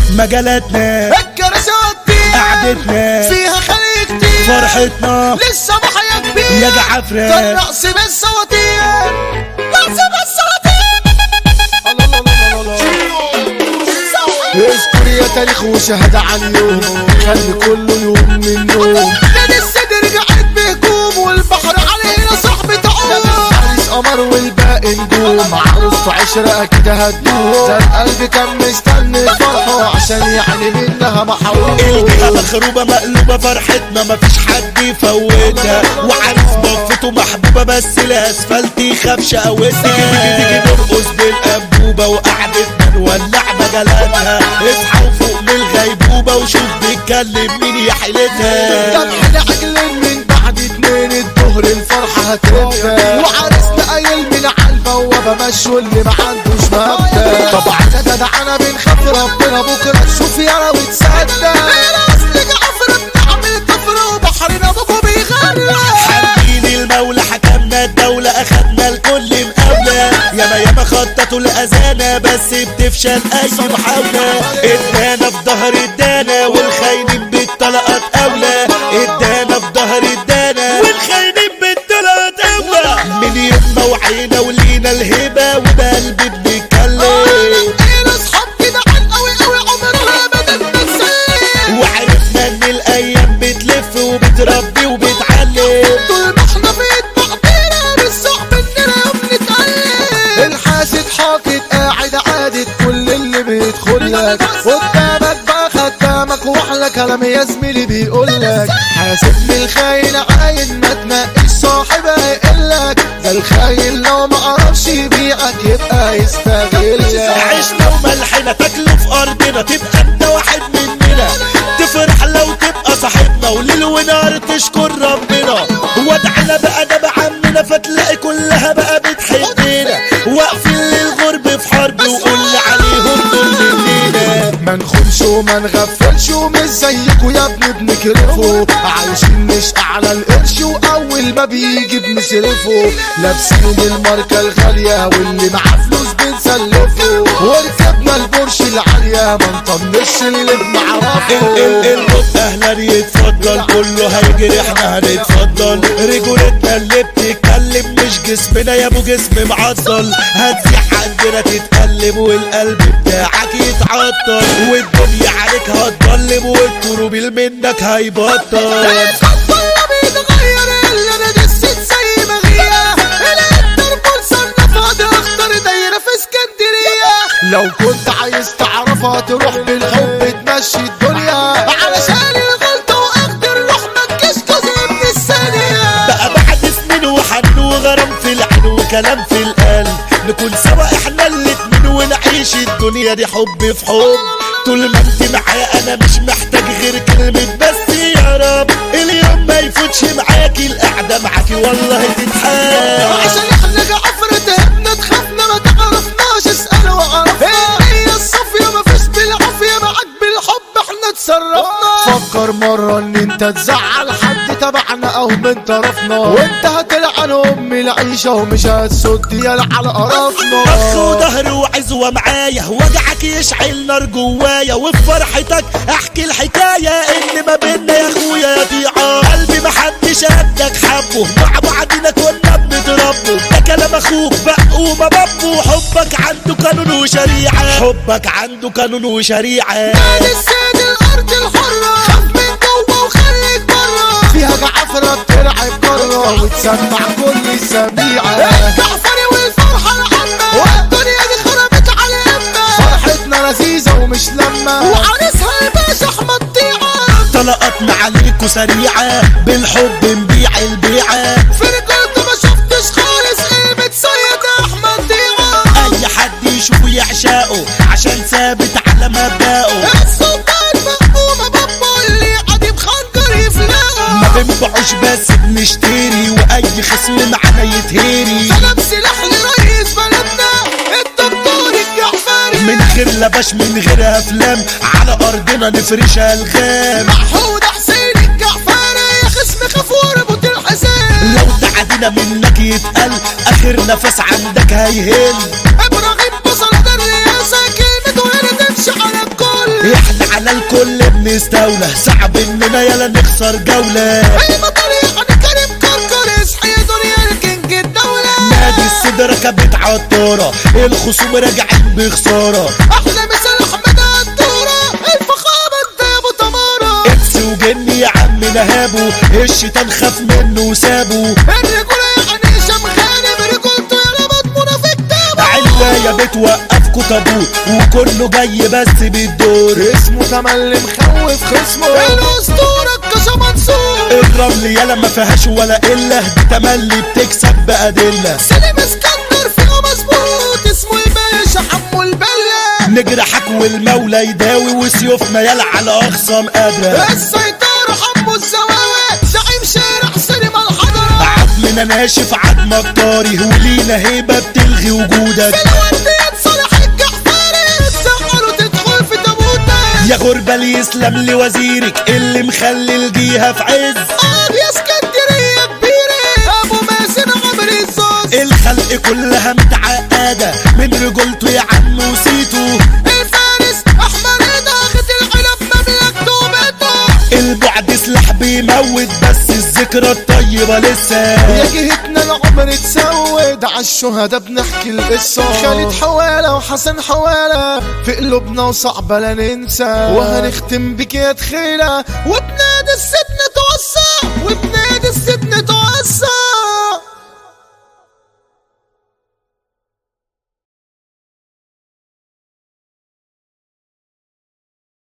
مجالاتنا الكراسات دي قعدتنا فيها خليج كتير فرحتنا لسه محيا كبير يا جعفرة ده الرقص بالسواتير رقص بالسواتير اذكر يا تاريخ وشهد عن يوم خلي كله يوم من نوم نادي الصدر قاعد بهجوم والبحر علينا صاحبة عوم عريس قمر والباقي نجوم عروسته عشرة أكيد هتدوم ده القلب كان مستني فرحه عشان يعني منها محروم الجهة مخروبة مقلوبة فرحتنا مفيش حد يفوتها وعارف ضفته محبوبة بس الاسفلت يخاف شقوتها تيجي تيجي نرقص بالأنبوبة وقعدتنا نولع مجالاتها اصحى وفوق من الغيبوبة وشوف بيتكلم مين يا حيلتها ذبحنا عجل من بعد اتنين الظهر الفرحة هتبقى وعرسنا قايل من على البوابة مشوا اللي ما عندوش مبدأ طبعا ده جدعنا بنخاف ربنا بكرة تشوف يا لو تصدق اصل جعفر بنعمل طفرة وبحرنا ابوكوا بيغرق حاملين المولى حكمنا الدولة اخدنا الكل مقاولة ياما ياما خططوا الأذانة بس بتفشل أي محاولة ادانا في ظهر ادانا والخاينين بالطلقات أولى ادانا في ظهر ادانا والخاينين بالطلقات أولى من يوم ما وعينا ولينا الهبة وبقلبي بنتكلم انا اصحاب جدعان قوي قوي عمرها ابدا ما تسلم وعرفنا ان الايام بتلف وبتربي وبتعلم طول ما احنا في ايد بعضينا بالصعب اننا يوم نتعلم الحاسد حاطط قاعد عادت كل اللي بيدخل لك قدامك بقى خدامك واحلى كلام يا زميلي بيقول لك حاسب من الخاين عاين ما تنقيش صاحب هيقلك ده الخاين لو ما قربش يبيعك يبقى يستغلك عشنا وملحنا تاكله في ارضنا تبقى انت واحد مننا تفرح لو تبقى صاحبنا وليل ونهار تشكر ربنا وادعنا بقى ده بعمنا فتلاقي كلها بقى بتحبنا واقفين للغرب في حرب وقول عليهم دول مننا ما نخونش وما نغفلش ومش زيكوا يا ابني بنكرفه عايشين مش اعلى القرش واول ما بيجي بنصرفه لابسين الماركة الغالية واللي معاه فلوس بنسلفه وركبنا البورش العالية ما نطنش اللي بنعرفه الرب اهلا يتفضل كله هيجري احنا هنتفضل رجولتنا اللي بتتكلم مش جسمنا يا ابو جسم معضل هتزيح عندنا تتكلم والقلب بتاعك يتعطل والدنيا عليك هتضلم والكروبيل منك هيبطل والله بيتغير اللي انا دست زي ما هي الانتربول صنفها دي اخطر دايره في اسكندريه لو كنت عايز تعرفها تروح بالحب تمشي الدنيا علشان الغلطه واخد الروح ما تجيش جزء من الثانيه بقى بعد سنين وحن وغرام في العين وكلام في القلب نكون سوا احنا الاتنين ونعيش الدنيا دي حب في حب طول ما انت معايا انا مش محتاج غير كلمة بس يا رب اليوم ما يفوتش معاكي القعدة معاكي والله تتحاب عشان احنا جعفر تهبنا تخافنا ما تعرفناش اسأل وعرفنا هي الصافية ما فيش بالعافية معاك بالحب احنا اتصرفنا فكر مرة ان انت تزعل حد تبعنا او من طرفنا وانت هتلعن ام العيشة ومش هتسد يلا على قرفنا اخ وظهر وعزوة معايا وجعك يشعل نار جوايا وفي فرحتك احكي الحكاية ان ما بينا يا اخويا يا ضيعة قلبي محدش قدك حبه مع بعضنا كنا بنضربه ده كلام اخوك بق وما بابه حبك عنده قانون وشريعة حبك عنده قانون وشريعة نادي السيد الارض الحرة خاف من جوه وخليك بره فيها جعفرة بتلعب كرة وتسمع كل سميعة جعفري والفرحة العامة والدنيا دي خربت على امة فرحتنا لذيذة ومش لما وعريسها الباشا احمد طيعة طلقتنا عليكوا سريعة بالحب نبيع البيعة في رجولته ما شفتش خالص قيمة سيد احمد طيعة اي حد يشوفه يعشقه عشان ثابت على مبدأه السلطان مقبومة بابا اللي عادي بخنجر يفلقه ما بنبيعوش بس بنشتري واي خصم معانا يتهري سلام سلاح لرئيس بلدنا الدكتور الجعفري من غير لبش من غير افلام على ارضنا نفرشها الغام محمود حسين الجعفري خصم خاف وربط الحزام لو تعدينا منك يتقل اخر نفس عندك هيهل ابراهيم بصل ده الرئاسة كلمته هنا تمشي على الكل يا على الكل بنستولى صعب اننا يلا نخسر جولة اي مطريق انا كريم كركر اصحي يا دنيا الكينج الدولة نادي الصدر كبت عطارة الخصوم راجعين بخسارة احلى مثال احمد الدورة الفخامة انت يا ابو تمارة انس وجني يا عم نهابه الشيطان خاف منه وسابه الرجولة يعني هشام غانم رجولته يا ربط منافق تابع علواية بتوقفكوا تابوت وكله جاي بس بالدور اسمه تملي مخوف خصمه الاسطورة الكاشا منصور الرمل يالا ما فيهاش ولا قلة دي تملي بتكسب بأدلة سليم اسكندر فيه مظبوط اسمه الباشا حمو البلة نجرحك والمولى يداوي وسيوفنا يالا على أخصام قادرة السيطرة حمو الزواوي زعيم شارع سينما الحضرة عظمنا ناشف عظمك طاري ولينا هيبة بتلغي وجودك الوردية صالح الجحفاري تسعر وتدخل في تابوتك يا غربة يسلم لوزيرك اللي مخلي الجيهة في عز اه يا اسكندرية كبيرة ابو مازن عمري الزوز الخلق كلها متعقدة من رجولته يا عم وسيته الفارس احمر ضاغط العلب مملكته وبيته البعد سلاح بيموت بس الذكرى الطيبة لسه يا جهتنا العمر تسود عالشهداء بنحكي القصة خالد حوالة وحسن حوالة في قلوبنا وصعبة لا ننسى وهنختم بك يا تخيلة وبنادي